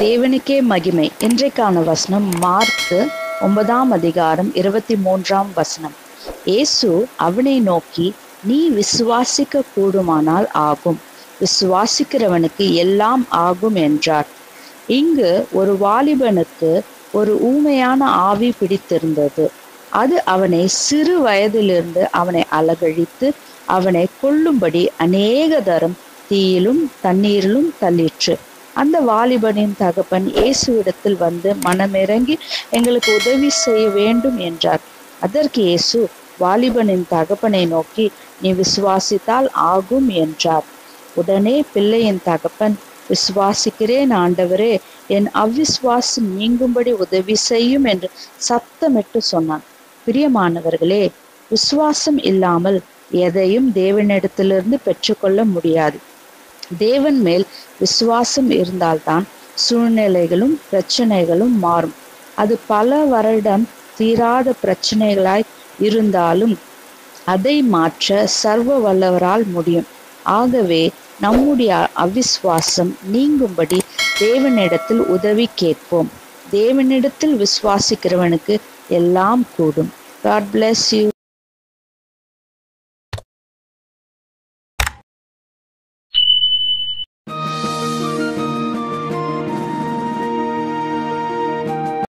தேவனுக்கே மகிமை இன்றைக்கான வசனம் மார்க்கு ஒன்பதாம் அதிகாரம் இருபத்தி மூன்றாம் வசனம் இயேசு அவனை நோக்கி நீ விசுவாசிக்க கூடுமானால் ஆகும் விசுவாசிக்கிறவனுக்கு எல்லாம் ஆகும் என்றார் இங்கு ஒரு வாலிபனுக்கு ஒரு ஊமையான ஆவி பிடித்திருந்தது அது அவனை சிறு வயதிலிருந்து அவனை அலகழித்து அவனை கொல்லும்படி அநேக தரம் தீயிலும் தண்ணீரிலும் தள்ளிற்று அந்த வாலிபனின் தகப்பன் இயேசுவிடத்தில் வந்து மனமிறங்கி எங்களுக்கு உதவி செய்ய வேண்டும் என்றார் அதற்கு இயேசு வாலிபனின் தகப்பனை நோக்கி நீ விசுவாசித்தால் ஆகும் என்றார் உடனே பிள்ளையின் தகப்பன் விசுவாசிக்கிறேன் ஆண்டவரே என் அவ்விசுவாசம் நீங்கும்படி உதவி செய்யும் என்று சத்தமிட்டு சொன்னான் பிரியமானவர்களே விசுவாசம் இல்லாமல் எதையும் தேவனிடத்திலிருந்து பெற்றுக்கொள்ள முடியாது தேவன் மேல் விசுவாசம் இருந்தால்தான் சூழ்நிலைகளும் பிரச்சனைகளும் மாறும் அது பல வருடம் தீராத பிரச்சனைகளாய் இருந்தாலும் அதை மாற்ற சர்வ வல்லவரால் முடியும் ஆகவே நம்முடைய அவிசுவாசம் நீங்கும்படி தேவனிடத்தில் உதவி கேட்போம் தேவனிடத்தில் விசுவாசிக்கிறவனுக்கு எல்லாம் கூடும் காட் bless யூ